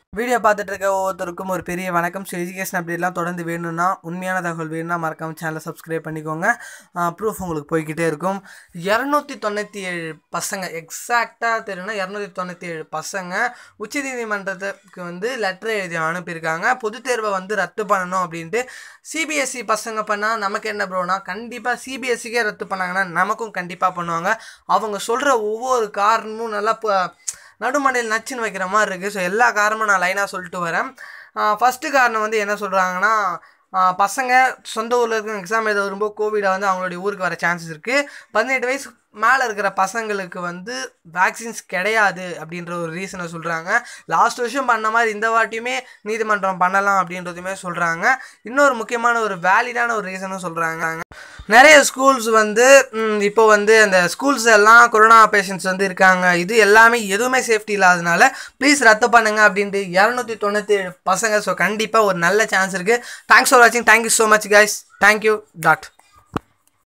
video பார்த்துட்டு இருக்க ஒவ்வொருத்தருக்கும் ஒரு பெரிய வணக்கம் ஸோ எஜுகேஷன் அப்டேட்லாம் தொடர்ந்து வேணும்னா உண்மையான தகவல் வேணும்னா மறக்காம சேனலை சப்ஸ்கிரைப் பண்ணிக்கோங்க ப்ரூஃப் உங்களுக்கு போய்கிட்டே இருக்கும் இரநூத்தி தொண்ணூற்றி ஏழு பசங்க எக்ஸாக்டாக தெரியும்னா இரநூத்தி தொண்ணூற்றி ஏழு பசங்க உச்சநீதிமன்றத்துக்கு வந்து லெட்டர் எழுதி அனுப்பியிருக்காங்க பொதுத் தேர்வை வந்து ரத்து பண்ணணும் அப்படின்ட்டு சிபிஎஸ்சி பசங்க பண்ணால் நமக்கு என்ன ப்ரோனா கண்டிப்பாக சிபிஎஸ்சிக்கே ரத்து பண்ணாங்கன்னா நமக்கும் கண்டிப்பாக பண்ணுவாங்க அவங்க சொல்கிற ஒவ்வொரு காரணமும் நல்லா இப்போ நடுமண்டையில் நச்சுன்னு வைக்கிற மாதிரி இருக்குது ஸோ எல்லா காரணமும் நான் லைனாக சொல்லிட்டு வரேன் ஃபஸ்ட்டு காரணம் வந்து என்ன சொல்கிறாங்கன்னா பசங்க சொந்த ஊரில் இருக்க எக்ஸாம் எழுத வரும்போது கோவிடை வந்து அவங்களுடைய ஊருக்கு வர சான்சஸ் இருக்குது பதினெட்டு வயசு மேலே இருக்கிற பசங்களுக்கு வந்து வேக்சின்ஸ் கிடையாது அப்படின்ற ஒரு ரீசனை சொல்கிறாங்க லாஸ்ட் வருஷம் பண்ண மாதிரி இந்த வாட்டியுமே நீதிமன்றம் பண்ணலாம் அப்படின்றதுமே சொல்கிறாங்க இன்னொரு முக்கியமான ஒரு வேலிடான ஒரு ரீசனும் சொல்கிறாங்க நிறைய ஸ்கூல்ஸ் வந்து ம், இப்போ வந்து அந்த ஸ்கூல்ஸ் எல்லாம் கொரோனா பேஷண்ட்ஸ் வந்து இருக்காங்க இது எல்லாமே எதுவுமே சேஃப்டி இல்லாதனால ப்ளீஸ் ரத்து பண்ணுங்க அப்படின்ட்டு இரநூத்தி தொண்ணூற்றி ஏழு பசங்க ஸோ கண்டிப்பாக ஒரு நல்ல சான்ஸ் இருக்குது தேங்க்ஸ் ஃபார் வாட்சிங் thank you so much guys thank you dot